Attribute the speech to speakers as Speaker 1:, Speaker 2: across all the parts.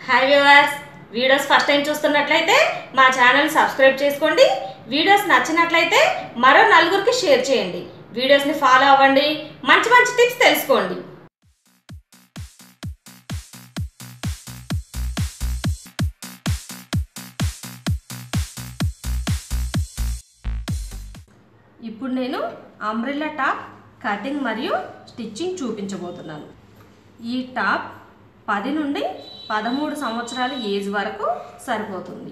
Speaker 1: hi viewers videos first time చూస్తున్నట్లయితే మా channel subscribe చేసుకోండి వీడియోస్ నచ్చినట్లయితే మరో నలుగురికి షేర్ చేయండి వీడియోస్ని ఫాలో అవ్వండి మంచి మంచి టిప్స్ తెలుసుకోండి ఇప్పుడు నేను అంబ్రిల్లా టాప్ కటింగ్ మరియు స్టిచ్చింగ్ చూపించబోతున్నాను ఈ టాప్ పది నుండి పదమూడు సంవత్సరాల ఏజ్ వరకు సరిపోతుంది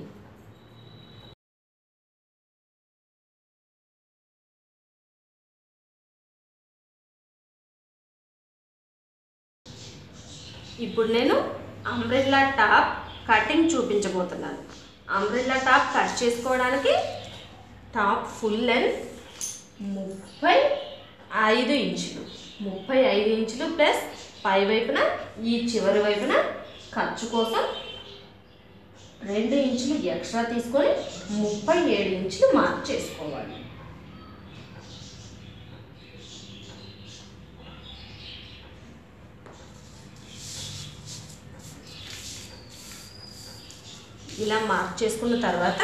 Speaker 1: ఇప్పుడు నేను అంబ్రెల్లా టాప్ కటింగ్ చూపించబోతున్నాను అంబ్రెల్లా టాప్ కట్ చేసుకోవడానికి టాప్ ఫుల్ లెంత్ ముప్పై ఐదు ఇంచులు ముప్పై ఐదు ఇంచులు ప్లస్ పై వైపున ఈ చివరి వైపున ఖర్చు కోసం రెండు ఇంచులు ఎక్స్ట్రా తీసుకొని ముప్పై ఏడు ఇంచులు మార్క్ చేసుకోవాలి ఇలా మార్క్ చేసుకున్న తర్వాత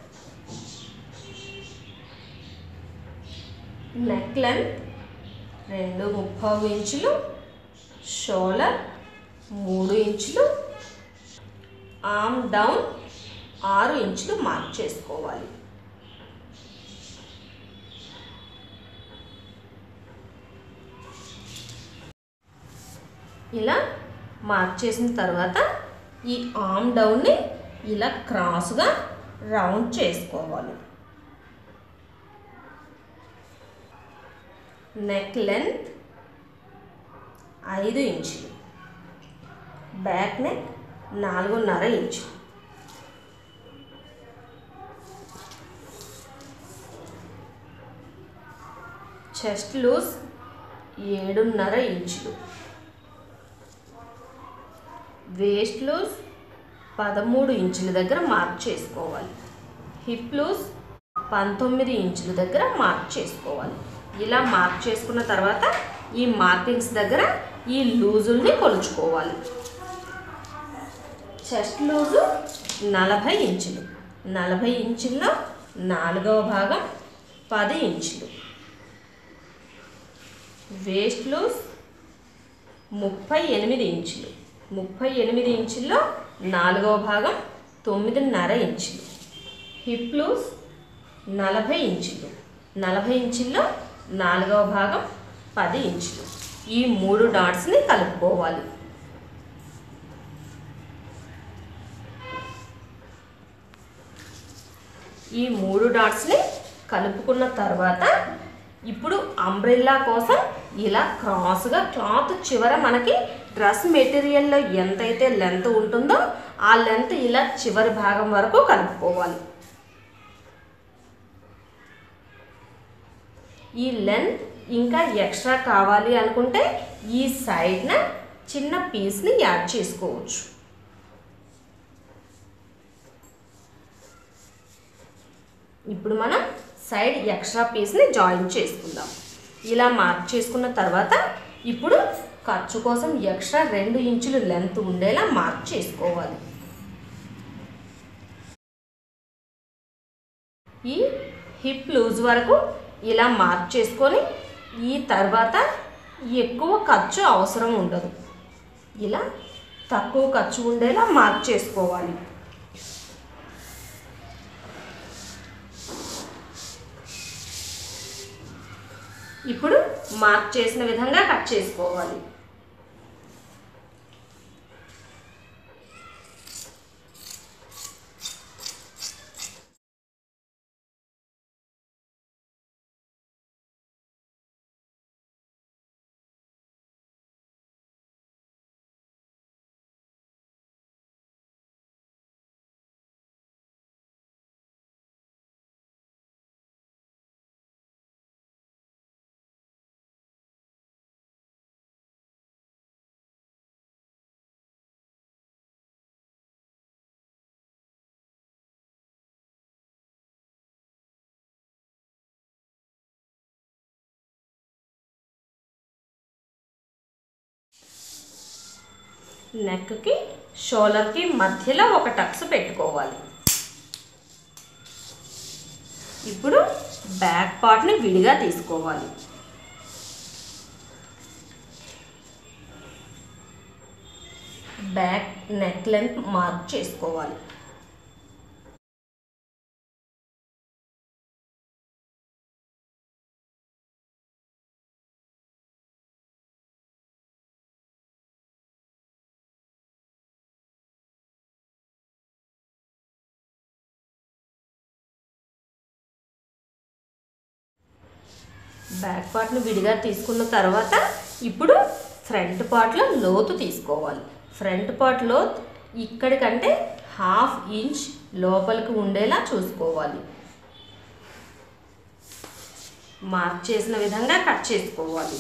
Speaker 1: నెక్ లెంత్ రెండు ముప్పావు ఇంచులు షోలర్ మూడు ఇంచులు ఆర్మ్ డౌన్ ఆరు ఇంచులు మార్క్ చేసుకోవాలి ఇలా మార్క్ చేసిన తర్వాత ఈ ఆర్మ్ డౌన్ని ఇలా క్రాస్గా రౌండ్ చేసుకోవాలి నెక్ లెంత్ ఐదు ఇంచులు బ్యాక్ నెక్ నాలుగున్నర ఇంచులు చెస్ట్ లూజ్ ఏడున్నర ఇంచులు వేస్ట్ లూజ్ పదమూడు ఇంచుల దగ్గర మార్క్ చేసుకోవాలి హిప్ లూజ్ పంతొమ్మిది ఇంచుల దగ్గర మార్క్ చేసుకోవాలి ఇలా మార్క్ చేసుకున్న తర్వాత ఈ మార్కింగ్స్ దగ్గర ఈ లూజుల్ని కొలుచుకోవాలి చెస్ట్ లూజు నలభై ఇంచులు నలభై ఇంచుల్లో నాలుగవ భాగం పది ఇంచులు వేస్ట్ లూజ్ ముప్పై ఎనిమిది ఇంచులు ముప్పై ఎనిమిది ఇంచుల్లో నాలుగవ భాగం తొమ్మిదిన్నర ఇంచులు హిప్ లూజ్ నలభై ఇంచులు నలభై ఇంచుల్లో నాలుగవ భాగం పది ఇంచులు ఈ మూడు డాట్స్ని కలుపుకోవాలి ఈ మూడు డాట్స్ని కలుపుకున్న తర్వాత ఇప్పుడు అంబ్రెల్లా కోసం ఇలా క్రాస్గా క్లాత్ చివర మనకి డ్రెస్ మెటీరియల్లో ఎంతైతే లెంత్ ఉంటుందో ఆ లెంత్ ఇలా చివరి భాగం వరకు కలుపుకోవాలి ఈ లెంత్ ఇంకా ఎక్స్ట్రా కావాలి అనుకుంటే ఈ సైడ్న చిన్న పీస్ని యాడ్ చేసుకోవచ్చు ఇప్పుడు మనం సైడ్ ఎక్స్ట్రా పీస్ని జాయిన్ చేసుకుందాం ఇలా మార్క్ చేసుకున్న తర్వాత ఇప్పుడు ఖర్చు కోసం ఎక్స్ట్రా రెండు ఇంచులు లెంత్ ఉండేలా మార్క్ చేసుకోవాలి ఈ హిప్ లూజ్ వరకు ఇలా మార్క్ చేసుకొని ఈ తర్వాత ఎక్కువ ఖర్చు అవసరం ఉండదు ఇలా తక్కువ ఖర్చు ఉండేలా మార్క్ చేసుకోవాలి ఇప్పుడు మార్క్ చేసిన విధంగా కట్ చేసుకోవాలి నెక్కి షోలర్కి మధ్యలో ఒక టక్స్ పెట్టుకోవాలి ఇప్పుడు బ్యాక్ పార్ట్ని విడిగా తీసుకోవాలి బ్యాక్ నెక్ లెంత్ మార్క్ చేసుకోవాలి బ్యాక్ పార్ట్ని విడిగా తీసుకున్న తర్వాత ఇప్పుడు ఫ్రంట్ పార్ట్లో లోతు తీసుకోవాలి ఫ్రంట్ పార్ట్ లోత్ ఇక్కడికంటే హాఫ్ ఇంచ్ లోపలికి ఉండేలా చూసుకోవాలి మార్క్ చేసిన విధంగా కట్ చేసుకోవాలి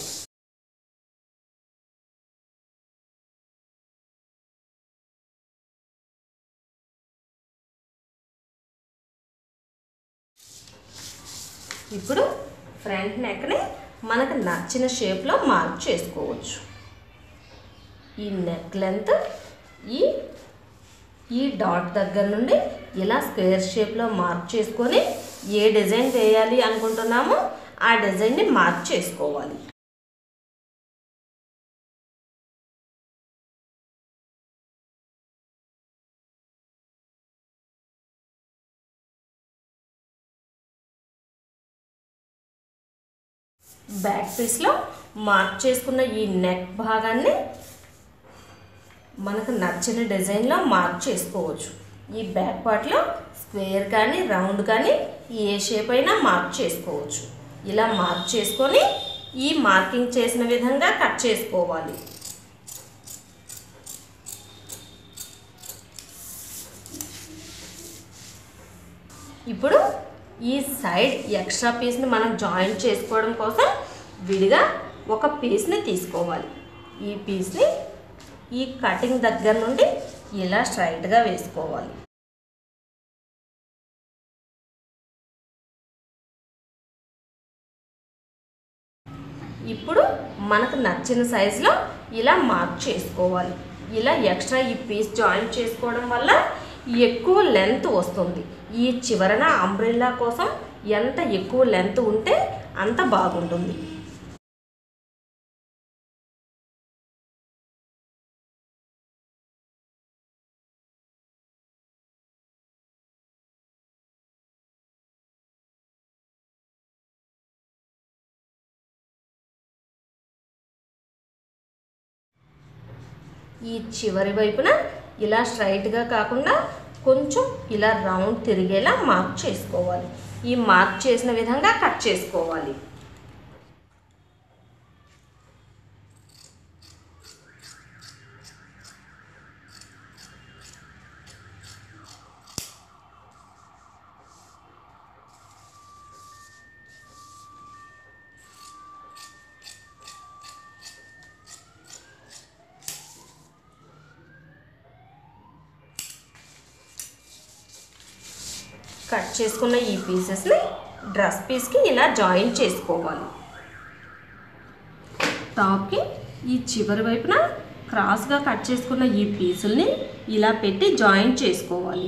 Speaker 1: ఇప్పుడు ఫ్రంట్ నెక్ని మనకు నచ్చిన షేప్లో మార్క్ చేసుకోవచ్చు ఈ నెక్ లెంత్ ఈ ఈ డాట్ దగ్గర నుండి ఇలా స్క్వేర్ షేప్లో మార్క్ చేసుకొని ఏ డిజైన్ వేయాలి అనుకుంటున్నామో ఆ డిజైన్ని మార్క్ చేసుకోవాలి బ్యాక్ పీస్లో మార్క్ చేసుకున్న ఈ నెక్ భాగాన్ని మనకు నచ్చిన డిజైన్లో మార్క్ చేసుకోవచ్చు ఈ బ్యాక్ పార్ట్లో స్క్వేర్ కానీ రౌండ్ కానీ ఏ షేప్ అయినా మార్క్ చేసుకోవచ్చు ఇలా మార్క్ చేసుకొని ఈ మార్కింగ్ చేసిన విధంగా కట్ చేసుకోవాలి ఇప్పుడు ఈ సైడ్ ఎక్స్ట్రా పీస్ని మనం జాయింట్ చేసుకోవడం కోసం విడిగా ఒక పీస్ని తీసుకోవాలి ఈ పీస్ని ఈ కటింగ్ దగ్గర నుండి ఇలా స్ట్రైట్గా వేసుకోవాలి ఇప్పుడు మనకు నచ్చిన సైజులో ఇలా మార్క్ చేసుకోవాలి ఇలా ఎక్స్ట్రా ఈ పీస్ జాయింట్ చేసుకోవడం వల్ల ఎక్కువ లెంత్ వస్తుంది ఈ చివరన అంబ్రెల్లా కోసం ఎంత ఎక్కువ లెంత్ ఉంటే అంత బాగుంటుంది ఈ చివరి వైపున ఇలా స్ట్రైట్గా కాకుండా కొంచెం ఇలా రౌండ్ తిరిగేలా మార్క్ చేసుకోవాలి ఈ మార్క్ చేసిన విధంగా కట్ చేసుకోవాలి కట్ చేసుకున్న ఈ పీసెస్ని డ్రెస్ పీస్కి ఇలా జాయిన్ చేసుకోవాలి టాప్కి ఈ చివరి వైపున క్రాస్గా కట్ చేసుకున్న ఈ పీసుల్ని ఇలా పెట్టి జాయిన్ చేసుకోవాలి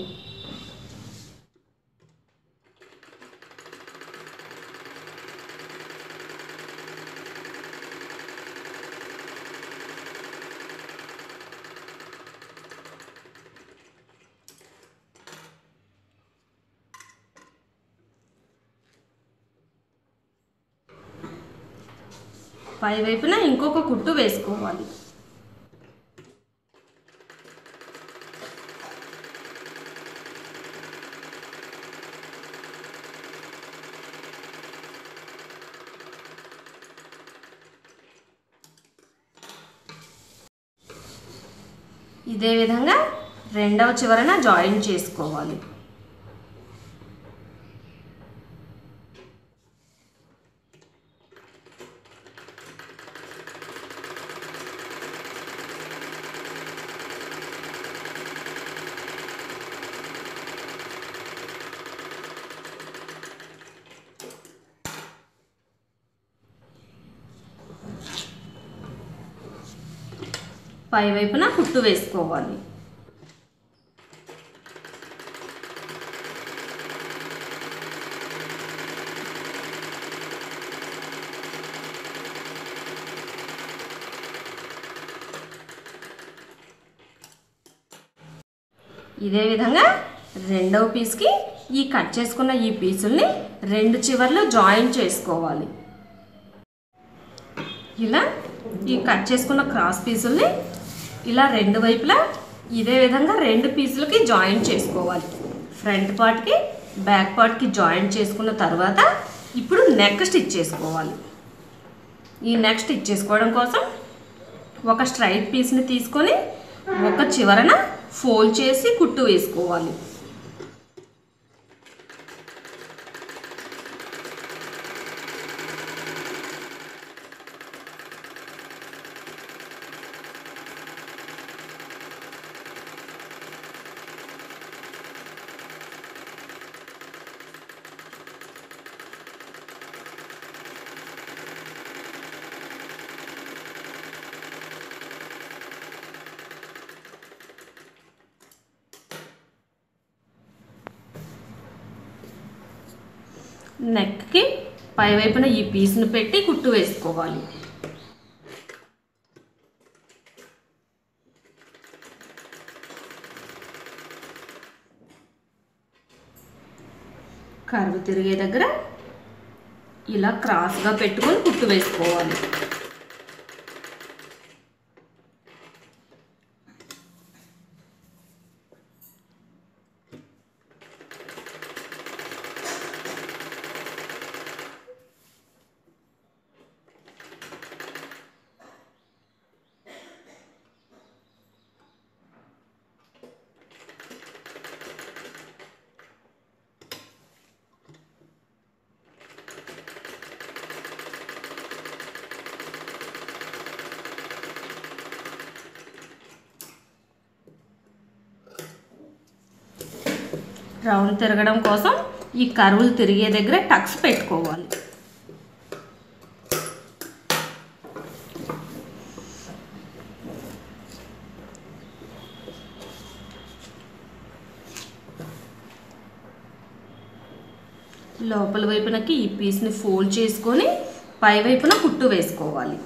Speaker 1: పై వైపున ఇంకొక కుట్టు వేసుకోవాలి ఇదే విధంగా రెండవ చివరన జాయిన్ చేసుకోవాలి పై వైపున కుట్టు వేసుకోవాలి ఇదే విధంగా రెండవ పీస్కి ఈ కట్ చేసుకున్న ఈ పీసుల్ని రెండు చివర్లు జాయిన్ చేసుకోవాలి ఇలా ఈ కట్ చేసుకున్న క్రాస్ పీసుల్ని ఇలా రెండు వైపులా ఇదే విధంగా రెండు పీసులకి జాయిన్ చేసుకోవాలి ఫ్రంట్ పార్ట్కి బ్యాక్ పార్ట్కి జాయిన్ చేసుకున్న తర్వాత ఇప్పుడు నెక్ స్టిచ్ చేసుకోవాలి ఈ నెక్ స్టిచ్ చేసుకోవడం కోసం ఒక స్ట్రైట్ పీస్ని తీసుకొని ఒక చివరన ఫోల్డ్ చేసి కుట్టు వేసుకోవాలి నెక్కి పై వైపున ఈ పీస్ని పెట్టి కుట్టు వేసుకోవాలి కరువు తిరిగే దగ్గర ఇలా క్రాస్గా పెట్టుకొని కుట్టు వేసుకోవాలి రౌండ్ తిరగడం కోసం ఈ కరువులు తిరిగే దగ్గర టక్స్ పెట్టుకోవాలి లోపల వైపునకి ఈ పీస్ని ఫోల్డ్ చేసుకొని పై వైపున కుట్టు వేసుకోవాలి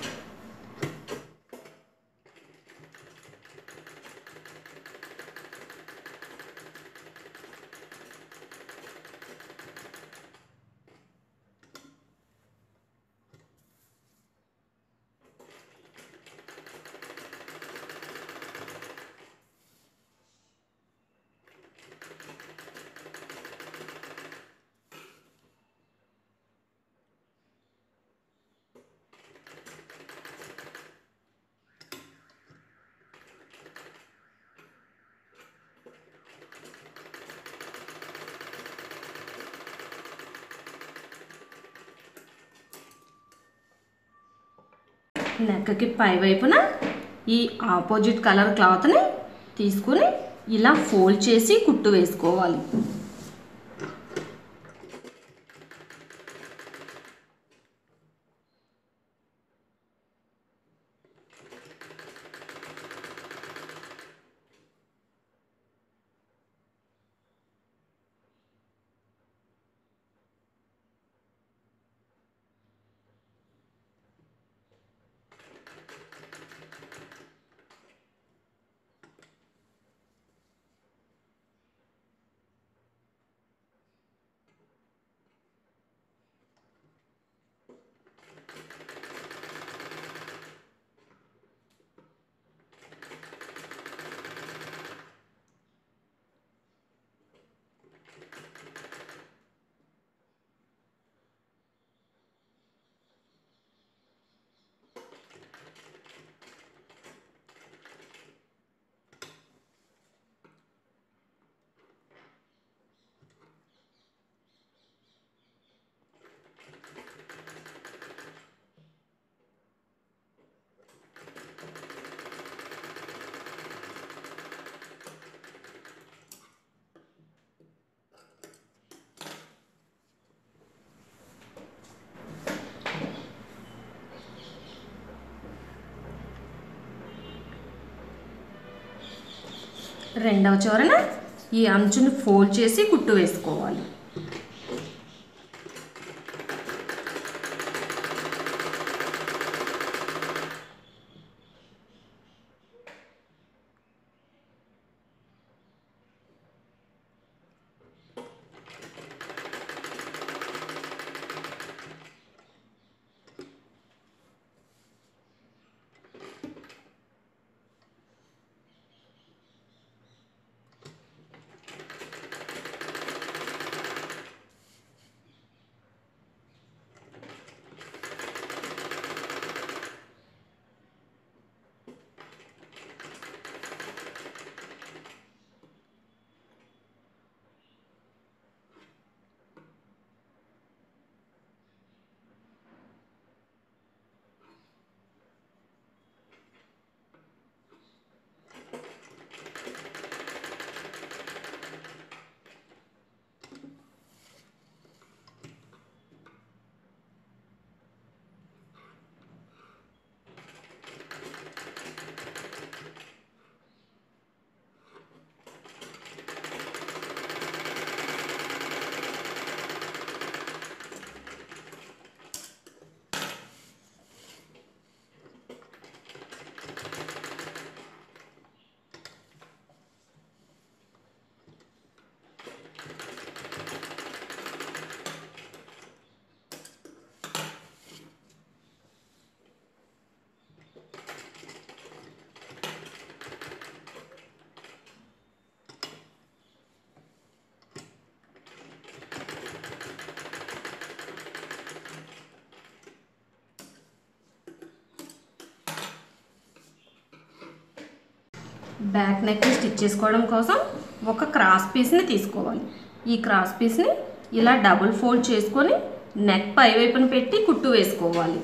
Speaker 1: నెక్కకి పై వైపున ఈ ఆపోజిట్ కలర్ క్లాత్ని తీసుకుని ఇలా ఫోల్డ్ చేసి కుట్టు వేసుకోవాలి రెండవ చివరన ఈ అంచుని ఫోల్డ్ చేసి కుట్టు వేసుకోవాలి బ్యాక్ నెక్ స్టిచ్ చేసుకోవడం కోసం ఒక క్రాస్ పీస్ని తీసుకోవాలి ఈ క్రాస్ పీస్ని ఇలా డబుల్ ఫోల్డ్ చేసుకొని నెక్ పై వైపున పెట్టి కుట్టు వేసుకోవాలి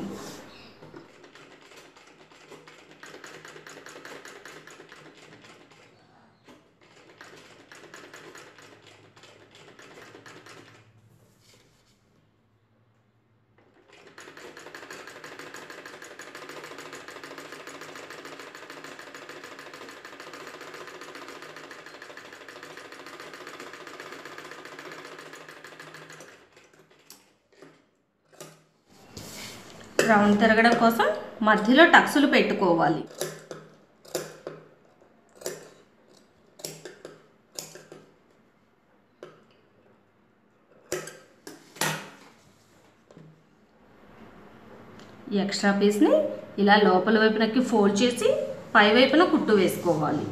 Speaker 1: రౌండ్ తిరగడం కోసం మధ్యలో టక్సులు పెట్టుకోవాలి ఈ ఎక్స్ట్రా పీస్ని ఇలా లోపల వైపునకి ఫోల్డ్ చేసి పై వైపున కుట్టు వేసుకోవాలి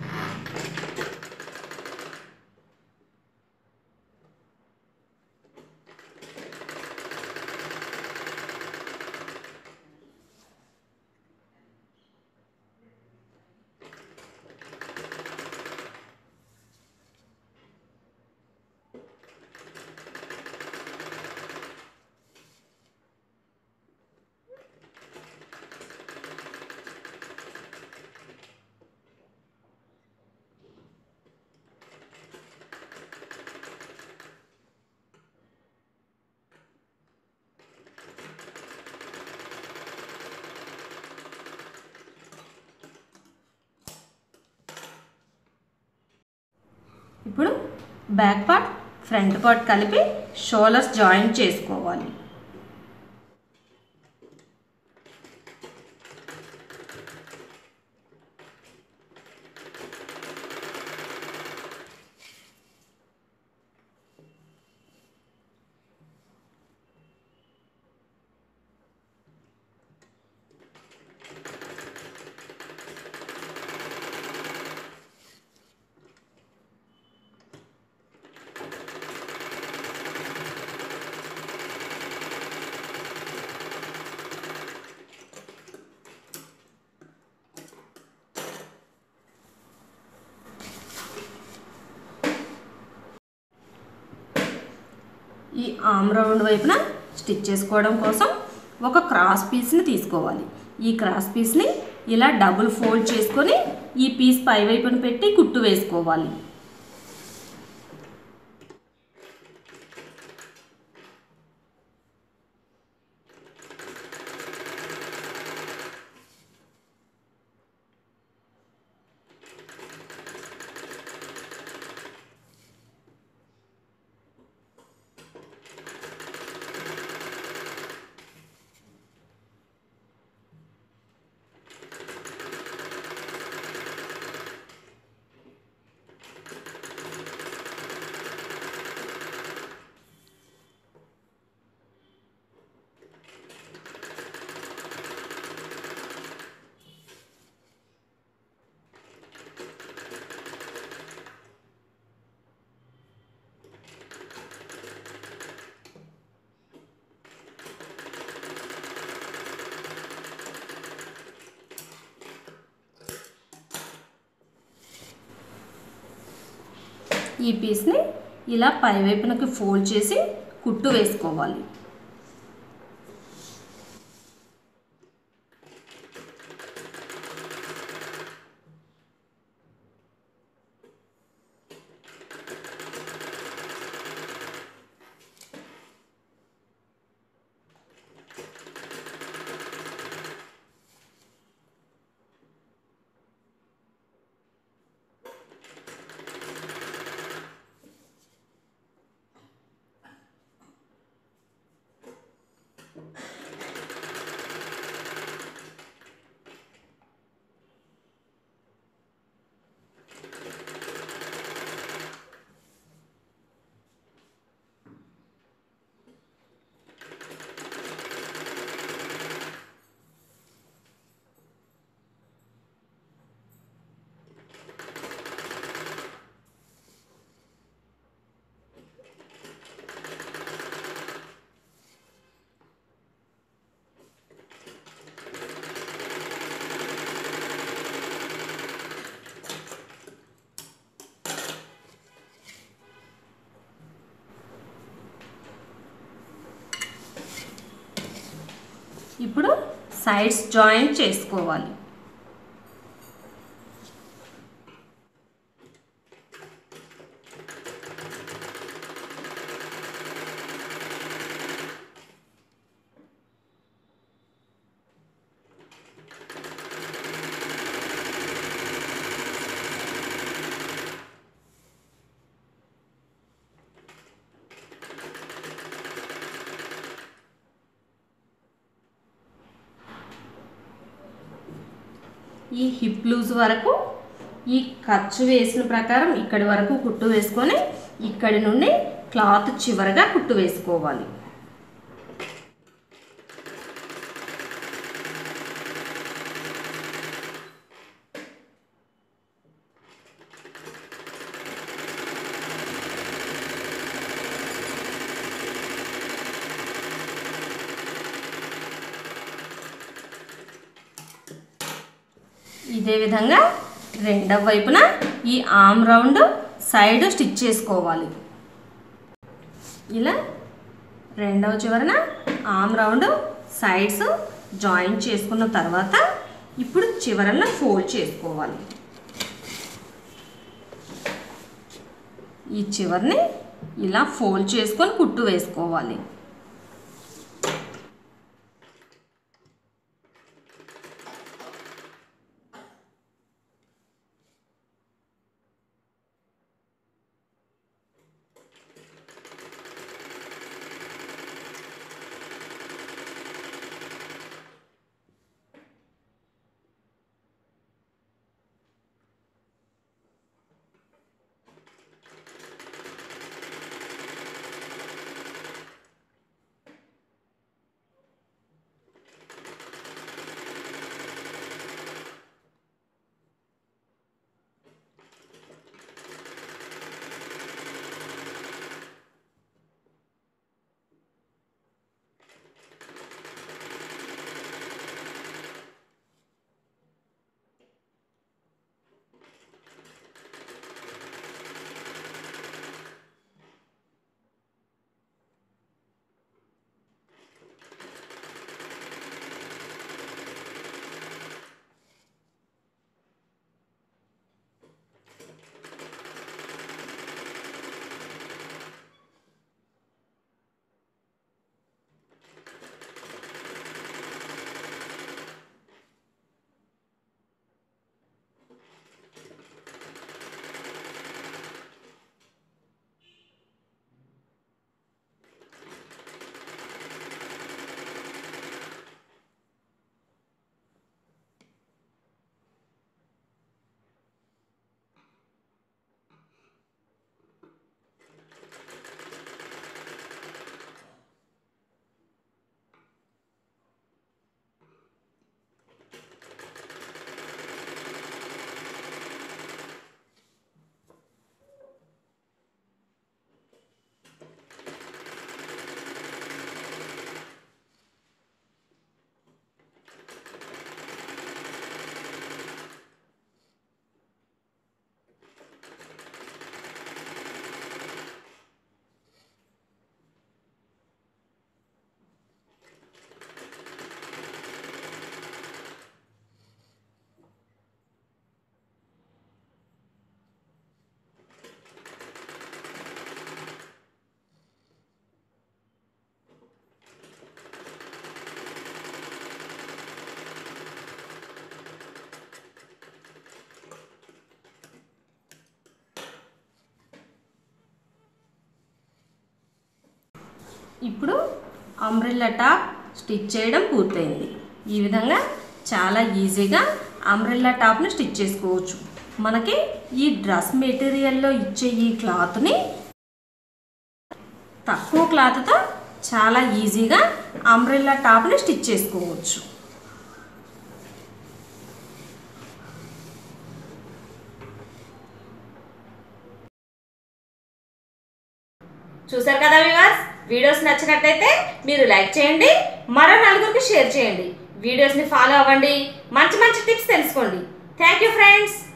Speaker 1: ఇప్పుడు బ్యాక్ పార్ట్ ఫ్రంట్ పార్ట్ కలిపి షోల్డర్స్ జాయింట్ చేసుకోవాలి ఈ ఆమ్ రౌండ్ వైపున స్టిచ్ చేసుకోవడం కోసం ఒక క్రాస్ పీస్ని తీసుకోవాలి ఈ క్రాస్ పీస్ని ఇలా డబుల్ ఫోల్డ్ చేసుకొని ఈ పీస్ పై వైపున పెట్టి కుట్టు వేసుకోవాలి ఈ పీస్ని ఇలా పైవైపునకి ఫోల్డ్ చేసి కుట్టు వేసుకోవాలి ఇప్పుడు సైడ్స్ జాయింట్ చేసుకోవాలి ఈ హిప్ లూజ్ వరకు ఈ ఖర్చు వేసిన ప్రకారం ఇక్కడి వరకు కుట్టు వేసుకొని ఇక్కడి నుండి క్లాత్ చివరగా కుట్టు వేసుకోవాలి ఇదే విధంగా రెండవ వైపున ఈ ఆమ్ రౌండ్ సైడ్ స్టిచ్ చేసుకోవాలి ఇలా రెండవ చివరన ఆమ్ రౌండ్ సైడ్స్ జాయింట్ చేసుకున్న తర్వాత ఇప్పుడు చివరన ఫోల్డ్ చేసుకోవాలి ఈ చివరిని ఇలా ఫోల్డ్ చేసుకొని కుట్టు వేసుకోవాలి ఇప్పుడు అంబ్రెల్లా టాప్ స్టిచ్ చేయడం పూర్తయింది ఈ విధంగా చాలా ఈజీగా అంబ్రెల్లా టాప్ని స్టిచ్ చేసుకోవచ్చు మనకి ఈ డ్రెస్ మెటీరియల్లో ఇచ్చే ఈ క్లాత్ని తక్కువ క్లాత్తో చాలా ఈజీగా అంబ్రెల్లా టాప్ని స్టిచ్ చేసుకోవచ్చు చూసారు కదా వివాస్ వీడియోస్ నచ్చినట్టయితే మీరు లైక్ చేయండి మరో నలుగురికి షేర్ చేయండి వీడియోస్ని ఫాలో అవ్వండి మంచి మంచి టిప్స్ తెలుసుకోండి థ్యాంక్ యూ ఫ్రెండ్స్